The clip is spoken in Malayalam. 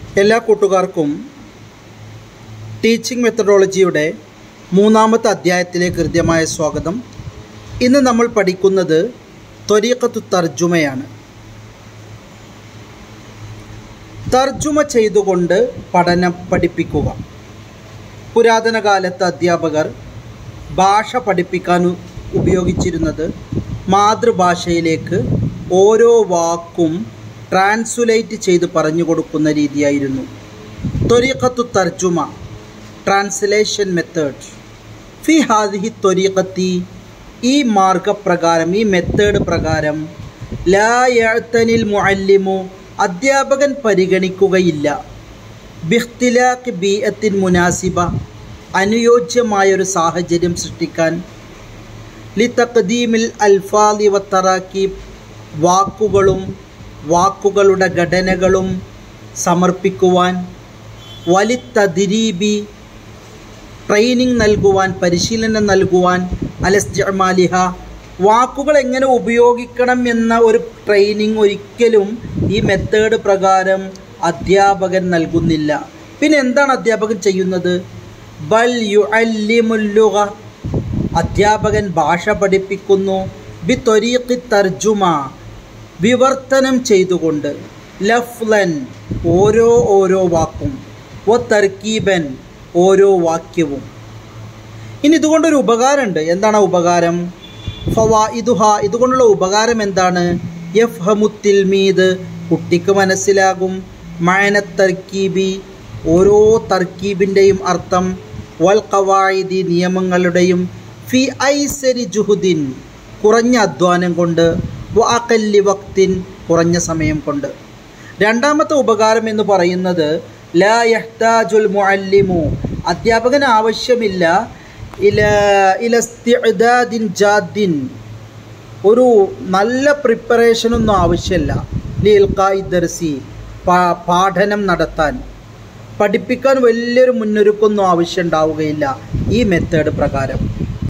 എല്ലാ കൂട്ടുകാർക്കും ടീച്ചിങ് മെത്തഡോളജിയുടെ മൂന്നാമത്തെ അധ്യായത്തിലേക്ക് ഹൃദ്യമായ സ്വാഗതം ഇന്ന് നമ്മൾ പഠിക്കുന്നത് ത്വരീഖത്തു തർജുമയാണ് തർജുമ ചെയ്തുകൊണ്ട് പഠനം പഠിപ്പിക്കുക പുരാതന കാലത്ത് അധ്യാപകർ ഭാഷ പഠിപ്പിക്കാൻ ഉ- ഉപയോഗിച്ചിരുന്നത് മാതൃഭാഷയിലേക്ക് ഓരോ വാക്കും ട്രാൻസ്ലേറ്റ് ചെയ്ത് പറഞ്ഞു കൊടുക്കുന്ന രീതിയായിരുന്നു ത്വരീഖത്തു തർജുമ ട്രാൻസ്ലേഷൻ മെത്തേഡ് ഫി ഹാദിഹി ത്വരീഖത്തി ഈ മാർഗപ്രകാരം ഈ മെത്തേഡ് പ്രകാരം ലാ യഅ്തനിൽ മുഅല്ലിമു അധ്യാപകൻ പരിഗണിക്കുകയില്ല ബിഖ്തിലാഖ് ബീഅത്തിൻ മുനാസിബ അനുയോജ്യമായൊരു സാഹചര്യം സൃഷ്ടിക്കാൻ ലി തഖദീമിൽ അൽഫാലി വത്തറാക്കീബ് വാക്കുകളും വാക്കുകളുടെ ഘടനകളും സമർപ്പിക്കുവാൻ വലിത്തദിരീബി ട്രെയിനിങ് നൽകുവാൻ പരിശീലനം നൽകുവാൻ അലസ്ജമാലിഹ വാക്കുകൾ എങ്ങനെ ഉപയോഗിക്കണം എന്ന ഒരു ട്രെയിനിങ് ഒരിക്കലും ഈ മെത്തേഡ് പ്രകാരം അധ്യാപകൻ നൽകുന്നില്ല പിന്നെ എന്താണ് അധ്യാപകൻ ചെയ്യുന്നത് ബൽ യു അല്ലിമുല്ലുക അധ്യാപകൻ ഭാഷ പഠിപ്പിക്കുന്നു ബി ത്വരീഖി തർജുമ വിവർത്തനം ചെയ്തുകൊണ്ട് ലഫ്ലൻ ഓരോ ഓരോ വാക്കും ഒ തർക്കീബൻ ഓരോ വാക്യവും ഇനി ഇതുകൊണ്ടൊരു ഉപകാരമുണ്ട് എന്താണ് ആ ഉപകാരം ഫവാ ഇതുഹ ഇതുകൊണ്ടുള്ള ഉപകാരം എന്താണ് എഫ് ഹമുത്തിൽമീദ് കുട്ടിക്ക് മനസ്സിലാകും മയന തർക്കീബി ഓരോ തർക്കീബിൻ്റെയും അർത്ഥം വൽ കവായിദി നിയമങ്ങളുടെയും ഫി ഐസരി ജുഹുദിൻ കുറഞ്ഞ അധ്വാനം കൊണ്ട് വ അകല്ലി വക്തിൻ കുറഞ്ഞ സമയം കൊണ്ട് രണ്ടാമത്തെ ഉപകാരം എന്ന് പറയുന്നത് ലാ യഹ്താജുൽ മുഅല്ലിമു അധ്യാപകന് ആവശ്യമില്ല ഇല ഇലസ്തിഅദാദിൻ ജാദിൻ ഒരു നല്ല പ്രിപ്പറേഷനൊന്നും ആവശ്യമില്ല ലീൽക്കായി ദർസി പാ- പാഠനം നടത്താൻ പഠിപ്പിക്കാൻ വലിയൊരു മുന്നൊരുക്കൊന്നും ആവശ്യം ഉണ്ടാവുകയില്ല ഈ മെത്തേഡ് പ്രകാരം